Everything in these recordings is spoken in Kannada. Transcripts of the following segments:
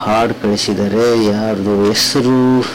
ಹಾಡು ಕಳಿಸಿದರೆ ಯಾರ್ದು ಹೆಸರು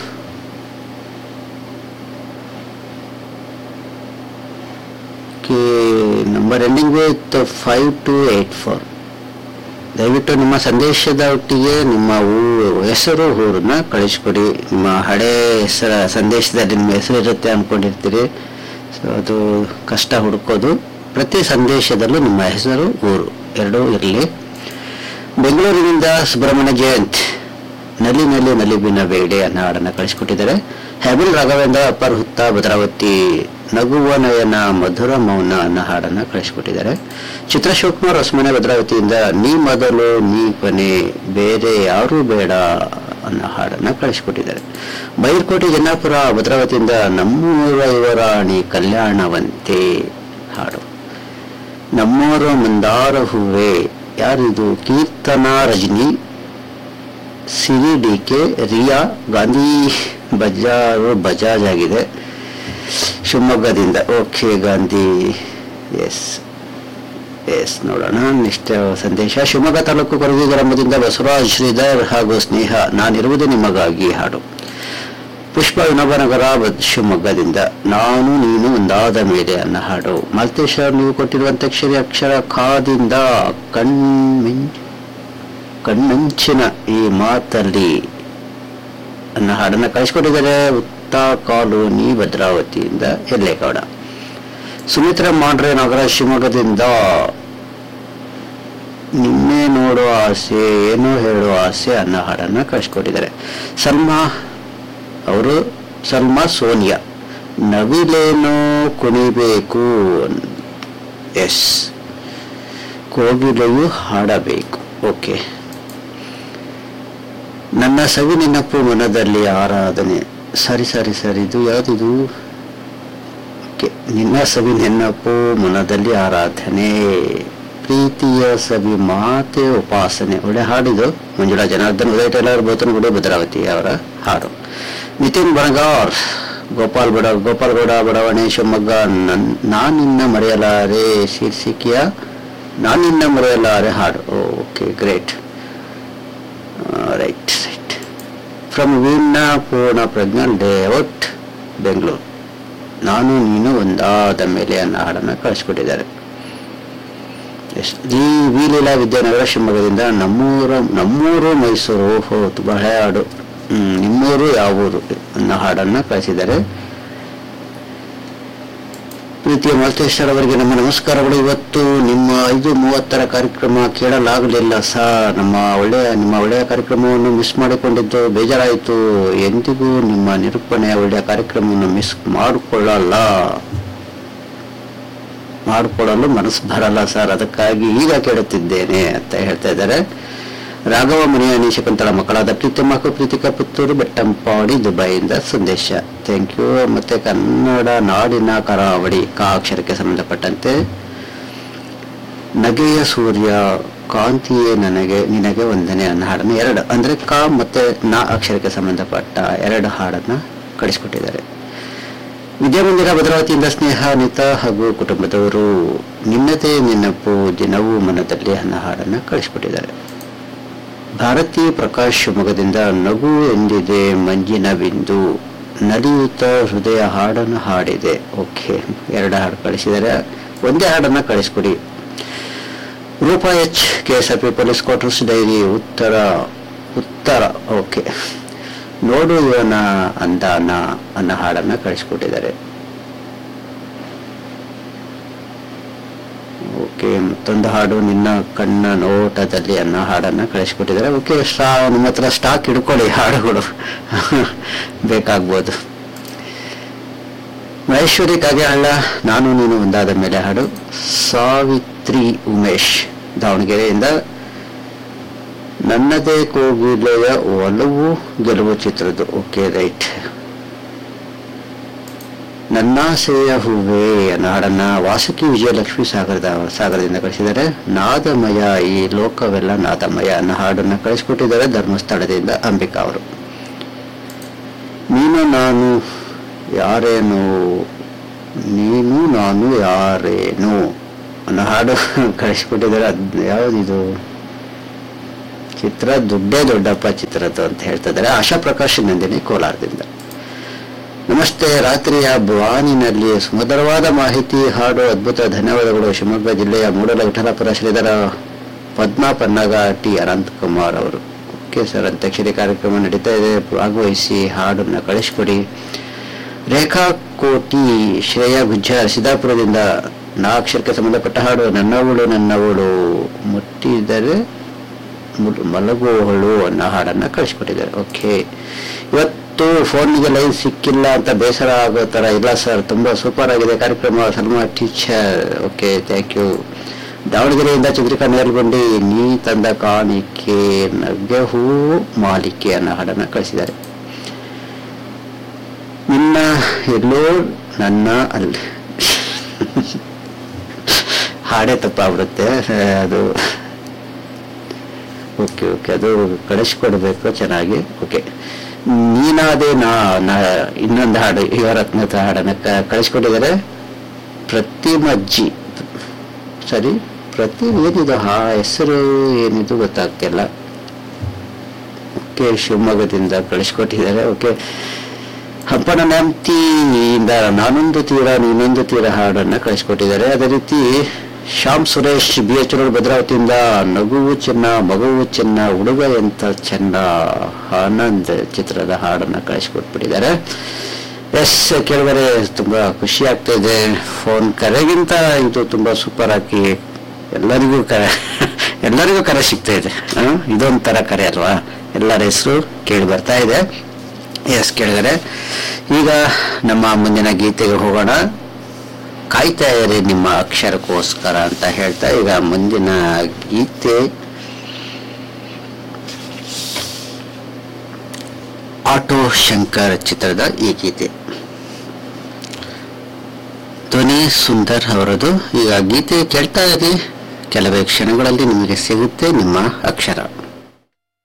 ಕೆ number ending with five two eight four ದಯವಿಟ್ಟು ನಿಮ್ಮ ಸಂದೇಶದ ಒಟ್ಟಿಗೆ ನಿಮ್ಮ ಊ ಹೆಸರು ಊರನ್ನ ಕಳಿಸ್ಕೊಡಿ ನಿಮ್ಮ ಹಳೆ ಹೆಸರ ಸಂದೇಶದಲ್ಲಿ ನಿಮ್ಮ ಹೆಸರು ಇರುತ್ತೆ ಅಂದ್ಕೊಂಡಿರ್ತೀರಿ ಸೊ ಅದು ಕಷ್ಟ ಹುಡುಕೋದು ಪ್ರತಿ ಸಂದೇಶದಲ್ಲೂ ನಿಮ್ಮ ಹೆಸರು ಊರು ಎರಡೂ ಇರಲಿ ಬೆಂಗಳೂರಿನಿಂದ ಸುಬ್ರಹ್ಮಣ್ಯ ಜಯಂತ್ ನಲಿ ನಲಿ ನಲಿಬಿನ ಬೇಡೆ ಅನ್ನೋ ಹಾಡನ್ನು ಕಳಿಸ್ಕೊಟ್ಟಿದ್ದಾರೆ ಹೆಬಲ್ ರಾಘವೇಂದ್ರ ಅಪ್ಪರ್ ಹುತ್ತ ಭದ್ರಾವತಿ ನಗುವ ನಯನ ಮಧುರ ಮೌನ ಅನ್ನೋ ಹಾಡನ್ನು ಕಳಿಸ್ಕೊಟ್ಟಿದ್ದಾರೆ ಚಿತ್ರ ಶಿವಕುಮಾರ್ ಹೊಸಮನೆ ಭದ್ರಾವತಿಯಿಂದ ನೀ ಮೊದಲು ನೀ ಕೊನೆ ಬೇರೆ ಯಾರೂ ಬೇಡ ಅನ್ನೋ ಹಾಡನ್ನು ಕಳಿಸ್ಕೊಟ್ಟಿದ್ದಾರೆ ಬೈರ್ಕೋಟೆ ಜನ್ನಾಪುರ ಭದ್ರಾವತಿಯಿಂದ ನಮ್ಮೂರ ಯುವರಾಣಿ ಕಲ್ಯಾಣವಂತೆ ಹಾಡು ನಮ್ಮೂರ ಮಂದಾರ ಹೂವೆ ಯಾರಿದು ಕೀರ್ತನಾ ರಜನಿ ಸಿರಿ ಡಿ ಕೆ ರಿಯಾ ಗಾಂಧಿ ಬಜಾರ್ ಬಜಾಜ್ ಆಗಿದೆ ಶಿವಮೊಗ್ಗದಿಂದ ಓಕೆ ಗಾಂಧಿ ಎಸ್ ಎಸ್ ನೋಡೋಣ ನೆಕ್ಸ್ಟ್ ಸಂದೇಶ ಶಿವಮೊಗ್ಗ ತಾಲೂಕು ಕೊರಗಿ ಗ್ರಾಮದಿಂದ ಬಸವರಾಜ್ ಶ್ರೀಧರ್ ಹಾಗೂ ಸ್ನೇಹ ನಾನಿರುವುದು ನಿಮಗಾಗಿ ಹಾಡು ಪುಷ್ಪ ವಿನೋಬನಗರ ಬ- ಶಿವಮೊಗ್ಗದಿಂದ ನಾನು ನೀನು ಒಂದಾದ ಮೇಲೆ ಅನ್ನೋ ಹಾಡು ಮಾಲ್ತೇಶ್ ಅವರು ನೀವು ಕೊಟ್ಟಿರುವಂತ ಅಕ್ಷರಿ ಅಕ್ಷರ ಖಾದಿಂದ ಕಣ್ಮಿಂ ಕಣ್ಣಂಚಿನ ಈ ಮಾತಲ್ಲಿ ಅನ್ನೋ ಹಾಡನ್ನ ಕಳಿಸ್ಕೊಟ್ಟಿದ್ದಾರೆ ಉತ್ತ ಕಾಲೋನಿ ಭದ್ರಾವತಿಯಿಂದ ಎಲ್ಲೇಗೌಡ ಸುಮಿತ್ರಾ ಮಾಂಡ್ರೆ ನಗರ ಶಿವಮೊಗ್ಗದಿಂದ ನಿನ್ನೆ ನೋಡೋ ಆಸೆ ಏನೋ ಹೇಳೋ ಆಸೆ ಅನ್ನೋ ಹಾಡನ್ನ ಕಳಿಸ್ಕೊಟ್ಟಿದ್ದಾರೆ ಸಲ್ಮಾ ಅವರು ಸಲ್ಮಾ ಸೋನಿಯಾ ನವಿಲೇನೋ ಕುಣಿಬೇಕು ಎಸ್ ಕೋಗಿಲೆಯು ಹಾಡಬೇಕು ಓಕೆ ನನ್ನ ಸವಿ ನೆನಪು ಮನದಲ್ಲಿ ಆರಾಧನೆ ಸರಿ ಸರಿ ಸರಿ ಇದು ಯಾವ್ದಿದು ಓಕೆ ನಿನ್ನ ಸವಿ ನೆನಪು ಮನದಲ್ಲಿ ಆರಾಧನೆ ಪ್ರೀತಿಯ ಸವಿ ಮಾತೆ ಉಪಾಸನೆ ಒಳ್ಳೆ ಹಾಡಿದು ಮಂಜುಳಾ ಜನಾರ್ದನ್ ಉದಯ ಟೈಲರ್ ಬೋತನಗುಡಿ ಭದ್ರಾವತಿ ಅವರ ಹಾಡು ನಿತಿನ್ ಬಣಗಾರ್ ಗೋಪಾಲ್ ಬಡ ಗೋಪಾಲ್ಗೌಡ ಬಡಾವಣೆ ಶಿವಮೊಗ್ಗ ನನ್ ನಾನಿನ್ನ ಮರೆಯಲಾರೆ ಶೀರ್ಷಿಕೆಯ ನಾನಿನ್ನ ಮರೆಯಲಾರೆ ಹಾಡು okay great right right from Veena Poorna Prajnan layout Bengaluru ನಾನು ನೀನು ಒಂದಾದ ಮೇಲೆ ಅನ್ನೋ ಹಾಡನ್ನು ಕಳಿಸ್ಕೊಟ್ಟಿದ್ದಾರೆ ಎಸ್ ಈ ವಿಲೀಲಾ ವಿದ್ಯಾನಗರ ಶಿವಮೊಗ್ಗದಿಂದ ನಮ್ಮೂರ ನಮ್ಮೂರು ಮೈಸೂರು ಓಹೋ ತುಂಬ ಹಳೆ ಹಾಡು ಹ್ಮ್, ನಿಮ್ಮೂರು ಯಾವ ಊರು ಅನ್ನೋ ಹಾಡನ್ನು ಕಳಿಸಿದ್ದಾರೆ ಪ್ರೀತಿಯ ಮಾಲ್ತೇಶ್ವರ ಅವರಿಗೆ ನಮ್ಮ ನಮಸ್ಕಾರಗಳು ಇವತ್ತು ನಿಮ್ಮ ಐದು ಮೂವತ್ತರ ಕಾರ್ಯಕ್ರಮ ಕೇಳಲಾಗಲಿಲ್ಲ ಸರ್ ನಮ್ಮ ಒಳ್ಳೆಯ ನಿಮ್ಮ ಒಳ್ಳೆಯ ಕಾರ್ಯಕ್ರಮವನ್ನು ಮಿಸ್ ಮಾಡಿಕೊಂಡಿದ್ದು ಬೇಜಾರಾಯಿತು ಎಂದಿಗೂ ನಿಮ್ಮ ನಿರೂಪಣೆಯ ಒಳ್ಳೆಯ ಕಾರ್ಯಕ್ರಮವನ್ನು ಮಿಸ್ ಮಾಡಿಕೊಳ್ಳಲ್ಲ ಮಾಡಿಕೊಳ್ಳಲು ಮನಸ್ಸು ಬರಲ್ಲ ಸರ್ ಅದಕ್ಕಾಗಿ ಈಗ ಕೇಳುತ್ತಿದ್ದೇನೆ ಅಂತ ಹೇಳ್ತಾ ಇದ್ದಾರೆ ರಾಘವ ಮುನಿಯಾನಿ ಶಕುಂತಳ ಮಕ್ಕಳಾದ ಪ್ರೀತಮ್ಮ ಹಾಗೂ ಪ್ರೀತಿಕಾ ಪುತ್ತೂರು ಬೆಟ್ಟಂಪಾಡಿ ದುಬೈಯಿಂದ ಸಂದೇಶ ಥ್ಯಾಂಕ್ ಯು ಮತ್ತೆ ಕನ್ನಡ ನಾಡಿನ ಕರಾವಳಿ ಕಾ ಅಕ್ಷರಕ್ಕೆ ಸಂಬಂಧಪಟ್ಟಂತೆ ನಗೆಯ ಸೂರ್ಯ ಕಾಂತಿಯೇ ನನಗೆ ನಿನಗೆ ವಂದನೆ ಅನ್ನೋ ಹಾಡನ್ನು ಎರಡು ಅಂದ್ರೆ ಕ ಮತ್ತೆ ನ ಅಕ್ಷರಕ್ಕೆ ಸಂಬಂಧಪಟ್ಟ ಎರಡು ಹಾಡನ್ನ ಕಳಿಸ್ಕೊಟ್ಟಿದ್ದಾರೆ ವಿದ್ಯಾಮಂದಿರ ಭದ್ರಾವತಿಯಿಂದ ಸ್ನೇಹ ಅನಿತಾ ಹಾಗೂ ಕುಟುಂಬದವರು ನಿನ್ನದೇ ನೆನಪು ದಿನವೂ ಮನದಲ್ಲಿ ಅನ್ನೋ ಹಾಡನ್ನ ಕಳಿಸ್ಕೊಟ್ಟಿದ್ದಾರೆ ಭಾರತಿ ಪ್ರಕಾಶ್ ಶಿವಮೊಗ್ಗದಿಂದ ನಗು ಎಂದಿದೆ ಮಂಜಿನ ಬಿಂದು ನಲಿಯುತ್ತ ಹೃದಯ ಹಾಡನ್ನು ಹಾಡಿದೆ ಓಕೆ ಎರಡು ಹಾಡು ಕಳಿಸಿದ್ದಾರೆ ಒಂದೇ ಹಾಡನ್ನ ಕಳಿಸ್ಕೊಡಿ Roopa H K S R P police quarters dairy ಉತ್ತರ ಉತ್ತರ ಓಕೆ ನೋಡು ಇವನ ಅಂದಾನ ಅನ್ನೋ ಹಾಡನ್ನ ಕಳಿಸ್ಕೊಟ್ಟಿದ್ದಾರೆ ಓಕೆ ಮತ್ತೊಂದು ಹಾಡು ನಿನ್ನ ಕಣ್ಣ ನೋಟದಲ್ಲಿ ಅನ್ನೋ ಹಾಡನ್ನ ಕಳಿಸ್ಕೊಟ್ಟಿದ್ದಾರೆ ಓಕೆ ಸ್ಟಾ ನಿಮ್ಮ ಹತ್ರ ಸ್ಟಾಕ್ ಹಿಡ್ಕೊಳ್ಳಿ ಹಾಡುಗಳು ಬೇಕಾಗ್ಬೋದು ಮಹೇಶ್ವರಿ ಕಾಗೆಹಳ್ಳ ನಾನು ನೀನು ಒಂದಾದ ಮೇಲೆ ಹಾಡು ಸಾವಿತ್ರಿ ಉಮೇಶ್ ದಾವಣಗೆರೆಯಿಂದ ನನ್ನದೇ ಕೋಗಿಲೆಯ ಒಲವು ಗೆಲುವು ಚಿತ್ರದ್ದು ಓಕೆ ರೈಟ್ ನನ್ನಾಸೆಯ ಹೂವೇ ಅನ್ನೋ ಹಾಡನ್ನ ವಾಸುಕಿ ವಿಜಯಲಕ್ಷ್ಮಿ ಸಾಗರದ ಸಾಗರದಿಂದ ಕಳಿಸಿದ್ದಾರೆ ನಾದಮಯ ಈ ಲೋಕವೆಲ್ಲ ನಾದಮಯ ಅನ್ನೋ ಹಾಡನ್ನ ಕಳಿಸ್ಕೊಟ್ಟಿದ್ದಾರೆ ಧರ್ಮಸ್ಥಳದಿಂದ ಅಂಬಿಕಾ ಅವರು ನೀನು ನಾನು ಯಾರೇನು ನೀನು ನಾನು ಯಾರೇನು ಅನ್ನೋ ಹಾಡು ಕಳಿಸ್ಕೊಟ್ಟಿದ್ದಾರೆ ಅದ್ ಯಾವ್ದಿದು ಚಿತ್ರ ದುಡ್ಡೇ ದೊಡ್ಡಪ್ಪ ಚಿತ್ರದ್ದು ಅಂತ ಹೇಳ್ತಾ ಇದ್ದಾರೆ ಆಶಾ ಪ್ರಕಾಶ್ ನಂದಿನಿ ಕೋಲಾರದಿಂದ ನಮಸ್ತೆ ರಾತ್ರಿಯ ಬಾನಿನಲ್ಲಿ ಸುಮಧುರವಾದ ಮಾಹಿತಿ ಹಾಡು ಅದ್ಭುತ ಧನ್ಯವಾದಗಳು ಶಿವಮೊಗ್ಗ ಜಿಲ್ಲೆಯ ಮೂಡಲ ವಿಠಲಪುರ ಶ್ರೀಧರ ಪದ್ಮಾ ಪನ್ನಗ ಟಿ ಅನಂತ್ ಕುಮಾರ್ ಅವರು ಓಕೆ ಸರ್ ಅಂತ್ಯಾಕ್ಷರಿ ಕಾರ್ಯಕ್ರಮ ನಡೀತಾ ಇದೆ ಭಾಗವಹಿಸಿ ಹಾಡನ್ನು ಕಳಿಸ್ಕೊಡಿ ರೇಖಾ ಕೋಟಿ ಶ್ರೇಯಾ ಗುಜ್ಜಾರ್ ಸಿದ್ದಾಪುರದಿಂದ ನಾಲ್ಕಕ್ಷರಕ್ಕೆ ಸಂಬಂಧಪಟ್ಟ ಹಾಡು ನನ್ನವಳು ನನ್ನವಳು ಮುಟ್ಟಿದರೆ ಮುಲ್- ಮಲಗುವವಳು ಅನ್ನೋ ಹಾಡನ್ನ ಕಳಿಸ್ಕೊಟ್ಟಿದ್ದಾರೆ ಓಕೆ ಇವತ್ತು ಫೋನ್ಗೆ ಲೈನ್ ಸಿಕ್ಕಿಲ್ಲ ಅಂತ ಬೇಸರ ಆಗೋ ಥರ ಇಲ್ಲ ಸರ್ ತುಂಬ ಸೂಪರ್ ಆಗಿದೆ ಕಾರ್ಯಕ್ರಮ Salma teacher okay thank you ದಾವಣಗೆರೆಯಿಂದ ಚಂದ್ರಿಕಾ ನೇರ್ಗೊಂಡಿ ನೀ ತಂದ ಕಾಣಿಕೆ ನಗ್ಗೆ ಹೂ ಮಾಲಿಕೆ ಅನ್ನೋ ಹಾಡನ್ನ ಕಳಿಸಿದ್ದಾರೆ ನಿನ್ನ ಎಲ್ಲೋ ನನ್ನ ಅಲ್ಲಿ ಹಾಡೇ ತಪ್ಪಾಗ್ಬಿಡುತ್ತೆ ಅದು ಓಕೆ ಓಕೆ ಅದು ಕಳಿಸ್ಕೊಡ್ಬೇಕು ಚೆನ್ನಾಗಿ ಓಕೆ ನೀನಾದೇ ನಾ ನಾ ಇನ್ನೊಂದು ಹಾಡು ಯುವರತ್ನದ ಹಾಡನ್ನ ಕ- ಕಳಿಸ್ಕೊಟ್ಟಿದ್ದಾರೆ ಪ್ರತಿಮಜ್ಜಿ ಸರಿ ಪ್ರತಿ ಏನಿದು ಹಾ ಹೆಸರು ಏನಿದು ಗೊತ್ತಾಗ್ತಿಲ್ಲ ಓಕೆ ಶಿವಮೊಗ್ಗದಿಂದ ಕಳಿಸ್ಕೊಟ್ಟಿದ್ದಾರೆ ಓಕೆ ಹಂಪನ ನ್ಯಾಮ್ತಿಯಿಂದ ನಾನೊಂದು ತೀರ ನೀನೊಂದು ತೀರ ಹಾಡನ್ನ ಕಳಿಸ್ಕೊಟ್ಟಿದ್ದಾರೆ ಅದೇ ರೀತಿ Shyam Suresh B H road ಭದ್ರಾವತಿಯಿಂದ ನಗುವು ಚೆನ್ನ ಮಗುವು ಚೆನ್ನ ಹುಡುಗ ಎಂತ ಚೆನ್ನ ಆನಂದ್ ಚಿತ್ರದ ಹಾಡನ್ನ ಕಳಿಸ್ಕೊಟ್ಬಿಟ್ಟಿದ್ದಾರೆ ಎಸ್ ಕೇಳಿದರೆ ತುಂಬಾ ಖುಷಿ ಆಗ್ತಾ ಇದೆ ಫೋನ್ ಕರೆಗಿಂತ ಇದು ತುಂಬಾ ಸೂಪರ್ ಆಗಿ ಎಲ್ಲರಿಗೂ ಕರೆ ಎಲ್ಲರಿಗೂ ಕರೆ ಸಿಗ್ತಾ ಇದೆ ಆ? ಇದೊಂಥರ ಕರೆ ಅಲ್ವಾ ಎಲ್ಲರ ಹೆಸರು ಕೇಳಿ ಬರ್ತಾ ಇದೆ ಎಸ್ ಕೇಳಿದರೆ ಈಗ ನಮ್ಮ ಮುಂದಿನ ಗೀತೆಗೆ ಹೋಗೋಣ ಕಾಯ್ತಾ ಇರಿ ನಿಮ್ಮ ಅಕ್ಷರಕ್ಕೋಸ್ಕರ ಅಂತ ಹೇಳ್ತಾ ಈಗ ಮುಂದಿನ ಗೀತೆ ಆಟೋ ಶಂಕರ್ ಚಿತ್ರದ ಈ ಗೀತೆ ಧ್ವನಿ ಸುಂದರ್ ಅವರದು ಈಗ ಗೀತೆ ಕೇಳ್ತಾ ಇರಿ ಕೆಲವೇ ಕ್ಷಣಗಳಲ್ಲಿ ನಿಮಗೆ ಸಿಗುತ್ತೆ ನಿಮ್ಮ ಅಕ್ಷರ